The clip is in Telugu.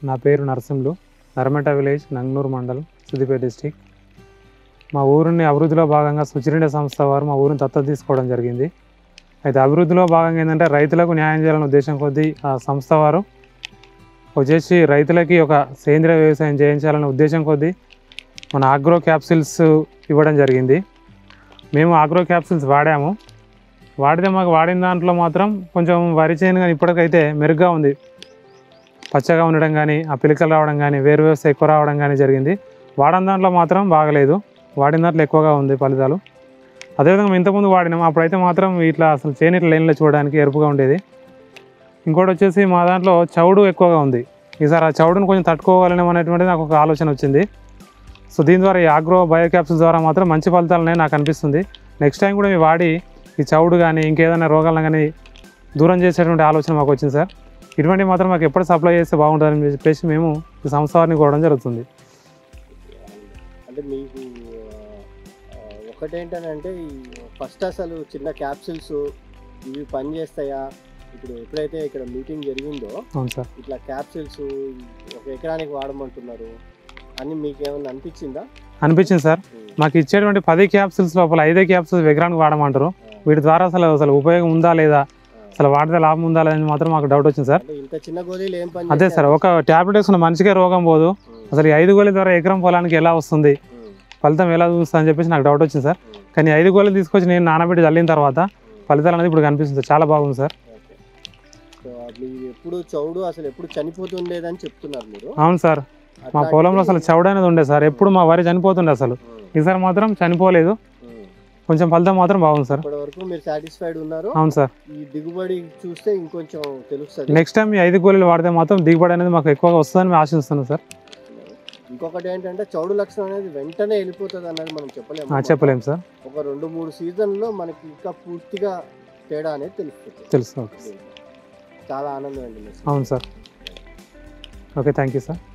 నా పేరు నరసింహులు నరమెట విలేజ్ నంగనూరు మండలం సిద్దిపేట డిస్టిక్ మా ఊరిని అభివృద్ధిలో భాగంగా సుచిరిండ సంస్థ వారు మా ఊరిని దత్తత తీసుకోవడం జరిగింది అయితే అభివృద్ధిలో భాగంగా ఏంటంటే రైతులకు న్యాయం చేయాలనే ఉద్దేశం కొద్దీ ఆ సంస్థ వారు వచ్చేసి రైతులకి ఒక సేంద్రియ వ్యవసాయం చేయించాలనే ఉద్దేశం కొద్దీ మన ఆగ్రో క్యాప్సిల్స్ ఇవ్వడం జరిగింది మేము ఆగ్రో క్యాప్సిల్స్ వాడాము వాడితే మాకు వాడిన దాంట్లో మాత్రం కొంచెం వరి చేను కానీ ఇప్పటికైతే మెరుగ్గా ఉంది పచ్చగా ఉండడం కానీ ఆ పిలకలు రావడం కానీ వేరు వ్యవస్థ ఎక్కువ రావడం కానీ జరిగింది వాడిన దాంట్లో మాత్రం బాగలేదు వాడిన దాంట్లో ఎక్కువగా ఉంది ఫలితాలు అదేవిధంగా మేము ఇంతకుముందు వాడినాం అప్పుడైతే మాత్రం ఇట్లా అసలు చేను ఇట్లా లైన్లో చూడడానికి ఎరుపుగా ఉండేది ఇంకోటి వచ్చేసి మా దాంట్లో చౌడు ఎక్కువగా ఉంది ఈసారి ఆ చౌడును కొంచెం తట్టుకోవాలని అనేటువంటిది నాకు ఒక ఆలోచన వచ్చింది సో దీని ద్వారా ఈ ఆగ్రో బయో క్యాప్సిల్ ద్వారా మాత్రం మంచి ఫలితాలనే నాకు అనిపిస్తుంది నెక్స్ట్ టైం కూడా మేము వాడి ఈ చౌడు కానీ ఇంకేదైనా రోగాలను కానీ దూరం చేసేటువంటి ఆలోచన మాకు వచ్చింది సార్ ఇటువంటి మాత్రం మాకు ఎప్పుడు సప్లై చేస్తే బాగుంటుందని చెప్పేసి మేము ఈ సంస్థ వారిని కోవడం జరుగుతుంది అంటే మీకు ఆ, ఒకటేంటనంటే ఈ ఫస్ట్ అసలు చిన్న క్యాప్సిల్స్ ఇవి పని చేస్తాయా ఇప్పుడు ఎప్పుడైతే ఇక్కడ మీటింగ్ జరిగిందో అవును సార్ ఇట్లా క్యాప్సిల్స్ ఒక ఎకరానికి వాడమంటున్నారు అని మీకు ఏమైనా అనిపించిందా అనిపించింది సార్ మాకు ఇచ్చేటువంటి పది క్యాప్సిల్స్ లోపల ఐదే క్యాప్సిల్స్ విగ్రహానికి వాడమంటారు వీటి ద్వారా అసలు అసలు ఉపయోగం ఉందా లేదా అసలు వాడితే లాభం ఉందా లేదా అని మాత్రం మాకు డౌట్ వచ్చింది సార్ అంటే ఇంత చిన్న గోళీలు ఏం పని అదే సార్ ఒక ట్యాబ్లెట్ వేసుకున్న మనిషికే రోగం పోదు అసలు ఈ ఐదు గోళీల ద్వారా ఎకరం పొలానికి ఎలా వస్తుంది ఫలితం ఎలా చూస్తుంది అని చెప్పేసి నాకు డౌట్ వచ్చింది సార్ కానీ ఈ ఐదు గోళీలు తీసుకొచ్చి నేను నానబెట్టి చల్లిన తర్వాత ఫలితాలు అనేది ఇప్పుడు కనిపిస్తుంది సార్. చాలా బాగుంది సార్ సో మీరు ఎప్పుడు చౌడు అసలు ఎప్పుడు చనిపోతుండేదని చెప్తున్నారు మీరు అవును సార్ మా అట్లాంటిది- పొలంలో అసలు చౌడ అనేది ఉండే సార్ ఎప్పుడు మా వరి చనిపోతుండే అసలు ఉమ్, ఈసారి మాత్రం చనిపోలేదు ఉమ్. కొంచెం ఫలితం మాత్రం బాగుంది సార్ ఇప్పటి వరకు మీరు సాటిస్ఫైడ్ ఉన్నారు అవును సార్ ఈ దిగుబడి చూస్తే ఇంకొంచెం తెలుస్తుంది నెక్స్ట్ టైం ఈ ఐదు గోళీలు వాడితే మాత్రం దిగుబడి అనేది మాకు ఎక్కువగా వస్తుందని మేము ఆశిస్తున్నాం సార్ ఇంకొకటి ఏంటంటే చౌడు లక్షణం అనేది వెంటనే వెళ్ళిపోతుంది అన్నది మనం చెప్పలేము ఆ, చెప్పలేం సార్ ఒక రెండు మూడు సీజన్లో మనకి ఇంకా పూర్తిగా తేడా అనేది తెలుస్తుంది తెలుసు ఓకే చాలా ఆనందం అండి అవును sir okay thank you sir